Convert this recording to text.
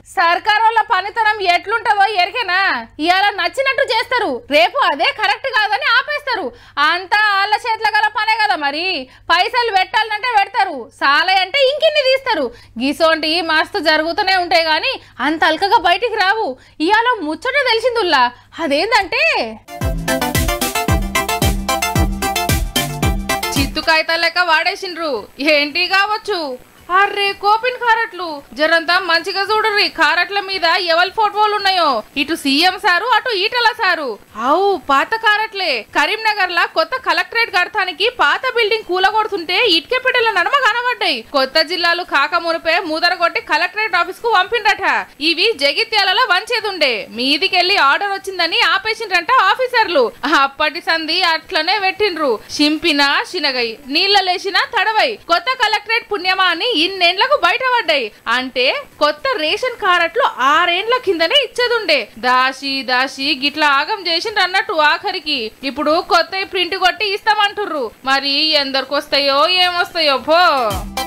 సర్కార్ వాళ్ళ పనితనం ఎట్లుంటుందో ఎరికేనా ఇవాళ నచ్చినట్టు చేస్తారు రేపు అదే కరెక్ట్ కాదని ఆపేస్తారు అంతా వాళ్ళ చేతిలో గల పనే కదా మరి పైసలు పెట్టాలంటే పెడతారు సాలే అంటే ఇంకిన్ని తీస్తారు గీసోంటి మస్తు జరుగుతూనే ఉంటాయి కానీ అంత అల్కగా బయటికి రావు ఇవాళ ముచ్చట తెలిసిందుల్లా అదేంటంటే చిత్తు కాగితాలు లెక్క వాడేసిండ్రు ఏంటి కావచ్చు అర్రే కోపిన్ కారట్లు జరంతా మంచిగా చూడర్రి కారట్ల మీద ఎవరి ఫోటోలు ఉన్నాయో ఇటు సీఎం సారు అటు ఈటల సారు అవు పాత కారట్లే కరీంనగర్ లా కొత్త కలెక్టరేట్ కడతానికి పాత బిల్డింగ్ కూలగొడుతుంటే ఇటుక పిట్టల నడమ కనబడ్డాయి కొత్త జిల్లాలు కాక మునిపే మూదర కొట్టి కలెక్టరేట్ ఆఫీస్ కు పంపిండట ఇవి జగిత్యాలలో వంచేదుండే మీదికెళ్లి ఆర్డర్ వచ్చిందని ఆపేసిండ్రంట ఆఫీసర్లు అప్పటి సంధి అట్లనే పెట్టిండ్రు చింపినా శినగై నీళ్ళలేసిన తడవై కొత్త కలెక్టరేట్ పుణ్యమా అని ఇన్నేండ్లకు బయటపడ్డాయి అంటే కొత్త రేషన్ కారట్లు ఆరేండ్ల కిందనే ఇచ్చేదుండే దాసి దాసి గిట్లా ఆగం చేసిండ్రు అన్నట్టు ఆఖరికి ఇప్పుడు కొత్త ప్రింట్ కొట్టి ఇస్తామంటుర్రు మరి ఎందరికి వస్తాయో ఏమొస్తాయో పో